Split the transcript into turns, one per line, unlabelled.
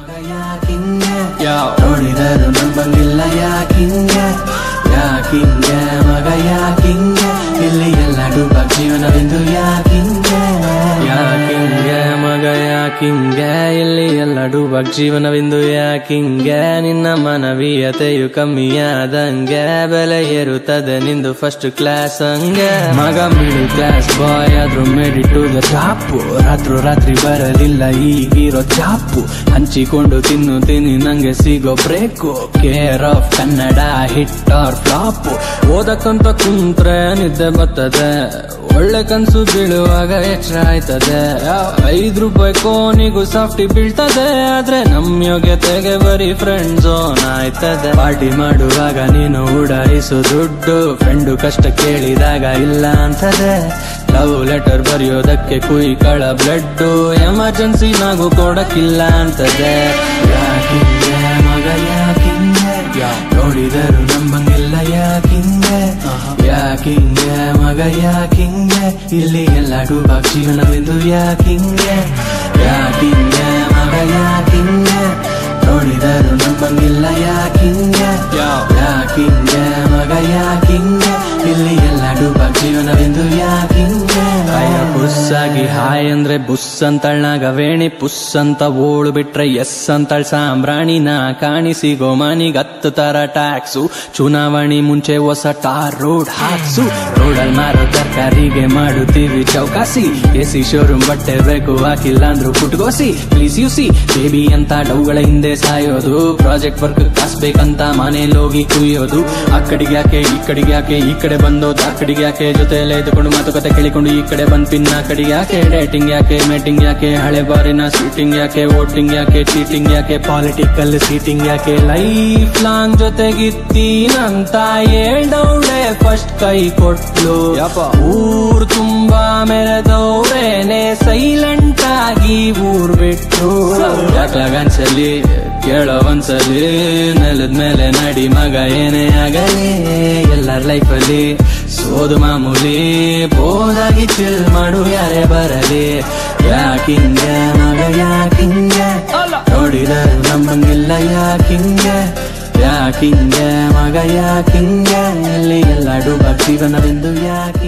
ಯಾಕಿಂಗೆ ನೋಡಿದರು ನಂಬಂಗಿಲ್ಲ ಯಾಕಿಂಗೆ ಯಾಕಿಂಗೆ ಮಗ ಯಾಕಿಂಗೆ ಇಲ್ಲಿ ಎಲ್ಲ ಡುಬ್ಬ ಜೀವನವೆಂದು ಯಾಕಿಂಗೆ ಯಾಕಿಂಗೆ ಮಗ ಯಾಕಿಂಗೆ ಇಲ್ಲಿ ಎಲ್ಲ ಡುಬ್ಬ ಜೀವನವೆಂದು ಯಾಕಿಂಗೆ ನಿನ್ನ ಮಾನವೀಯತೆಯು ಕಮ್ಮಿಯಾದಂಗೆ ಬೆಲೆ ಏರುತ್ತದೆ ನಿಂದು ಫಸ್ಟ್ ಕ್ಲಾಸ್ ಹಂಗೆ ಮಗ ಮಿಡಲ್ ಕ್ಲಾಸ್ ಬಾಯ್ ಆದ್ರೂ ಮೇಡಿ ಟು ದ ಚಾಪು ರಾತ್ರು ರಾತ್ರಿ ಬರಲಿಲ್ಲ ಈಗಿರೋ ಚಾಪು ಹಂಚಿಕೊಂಡು ತಿನ್ನು ತಿನ್ನಿ ನಂಗೆ ಸಿಗೋ break care of Kannada hit or flop ಓದಕ್ಕಂತ ಕುಂತ್ರೆ ನಿದ್ದೆ ಬರ್ತದೆ ಒಳ್ಳೆ ಕನ್ಸು ಬೀಳುವಾಗ ಎಚ್ಚರ ಆಯ್ತದೆ ಐದ್ ರೂಪಾಯಿ ಕೋನಿಗೂ ಸಾಫ್ಟಿ ಬೀಳ್ತದೆ ಆದ್ರೆ ನಮ್ ಯೋಗ್ಯತೆಗೆ ಬರೀ ಫ್ರೆಂಡ್ ಝೋನ್ ಆಯ್ತದೆ ಪಾರ್ಟಿ ಮಾಡುವಾಗ ನೀನು ಉಡಾಯಿಸು ದುಡ್ಡು ಫ್ರೆಂಡು ಕಷ್ಟ ಕೇಳಿದಾಗ ಇಲ್ಲ ಅಂತದೆ ಲವ್ ಲೆಟರ್ ಬರೆಯೋದಕ್ಕೆ ಕುಯ್ಕಳ ಬ್ಲಡ್ ಎಮರ್ಜೆನ್ಸಿ ನಾಗು ಕೊಡಕ್ಕಿಲ್ಲ ಅಂತದೆ ಯಾಕಿಂಗೆ ಮಗ ಯಾಕಿಂಗೆ ನೋಡಿದರು ನಂಬಂಗಿಲ್ಲ ಯಾಕಿಂಗೆ ಯಾಕಿಂಗೆ ಮಗ ಯಾಕಿಂಗೆ ಇಲ್ಲಿ ಎಲ್ಲ ಡುಬ ಜೀವನವೆಂದು ಯಾಕಿಂಗೆ ಯಾಕಿಂಗೆ ಮಗ ಯಾಕಿಂಗೆ ನೋಡಿದರು ನಂಬಂಗಿಲ್ಲ ಯಾಕಿಂಗೆ ಯಾಕಿಂಗೆ ಮಗ ಯಾಕಿಂಗೆ ಇಲ್ಲಿ ಎಲ್ಲ ಡುಬ ಜೀವನವೆಂದು ಯಾಕಿಂಗೆ ಭಯ ಬುಸ್ಸಾಗಿ ಹಾಯ್ ಅಂದ್ರೆ ಬುಸ್ ಅಂತಳ್ನಾಗ ವೇಣಿ ಪುಸ್ ಅಂತ ಓಳು ಬಿಟ್ರೆ ಎಸ್ ಅಂತಳ್ ಸಾಂಬ್ರಾಣಿನ ಕಾಣಿಸಿಗೋ ಮನಿಗ್ ಹತ್ತು ತರ ಟ್ಯಾಕ್ಸು ಚುನಾವಣೆ ಮುಂಚೆ ಹೊಸ ಟಾರ್ ರೋಡ್ ಹಾಕ್ಸು ರೋಡಲ್ ಮಾರೋ ತರಕಾರಿಗೆ ಮಾಡುತ್ತೀವಿ ಚೌಕಾಸಿ ಎಸಿ ಶೋರೂಮ್ ಬಟ್ಟೆ ಬೇಕು ಹಾಕಿಲ್ಲ ಅಂದ್ರು ಪುಟ್ಗೋಸಿ ಪ್ಲೀಸ್ ಯು ಸಿ ಬೇಬಿ ಅಂತ ಡೌಗಳ ಹಿಂದೆ ಸಾಯೋದು ಪ್ರಾಜೆಕ್ಟ್ ವರ್ಕ್ ಕಾಸ್ಬೇಕಂತ ಮನೇಲಿ ಹೋಗಿ ಕುಯ್ಯೋದು ಆ ಕಡೆಗೆ ಯಾಕೆ ಈ ಕಡೆಗೆ ಯಾಕೆ ಈ ಕಡೆ ಬಂದೋದು ಆ ಕಡೆಗೆ ಯಾಕೆ ಜೊತೆಯಲ್ಲೇ ಇದ್ದುಕೊಂಡು ಮಾತುಕತೆ ಕೇಳಿಕೊಂಡು ಈ ಕಡೆ ಬಂದ್ ಪಿನ್ನ ಆ ಕಡೆಗೆ ಯಾಕೆ ಡೇಟಿಂಗ್ ಯಾಕೆ ಮೇಟಿಂಗ್ ಯಾಕೆ ಹಳೆ ಬಾರಿನ ಸೀಟಿಂಗ್ ಯಾಕೆ ವೋಟಿಂಗ್ ಯಾಕೆ ಚೀಟಿಂಗ್ ಯಾಕೆ ಪಾಲಿಟಿಕಲ್ ಸೀಟಿಂಗ್ ಯಾಕೆ ಲೈಫ್ ಲಾಂಗ್ ಜೊತೆಗಿತ್ತೀನಂತ ಹೇಳ್ದೌಳೆ ಫಸ್ಟ್ ಕೈ ಕೊಟ್ಲು ಊರ್ ತುಂಬಾ ಮೆರೆದವ್ರೇನೆ ಸೈಲೆಂಟ್ ಆಗಿ ಊರ್ ಬಿಟ್ಟು ಯಾಕ್ಲಾಗನ್ಸಲಿ ಕೇಳೋ ಒಂದ್ಸಲಿ ನೆಲದ ಮೇಲೆ ನಡಿ ಮಗ ಏನೇ ಆಗಲಿ ಎಲ್ಲರ ಲೈಫಲ್ಲಿ ಸೋದು ಮಾಮೂಲಿ ಬೋದಾಗಿ ಚಿಲ್ ಮಾಡು ಯಾರೇ ಬರಲಿ ಯಾಕಿಂಗೆ ಮಗ ಯಾಕಿಂಗೆ ನೋಡಿದರು ನಮ್ಮಂಗಿಲ್ಲ ಯಾಕಿಂಗೆ ಯಾಕಿಂಗೆ ಮಗ ಯಾಕಿಂಗೆ ಇಲ್ಲಿ ಎಲ್ಲ ಡುಬ ಜೀವನವೆಂದು ಯಾಕೆ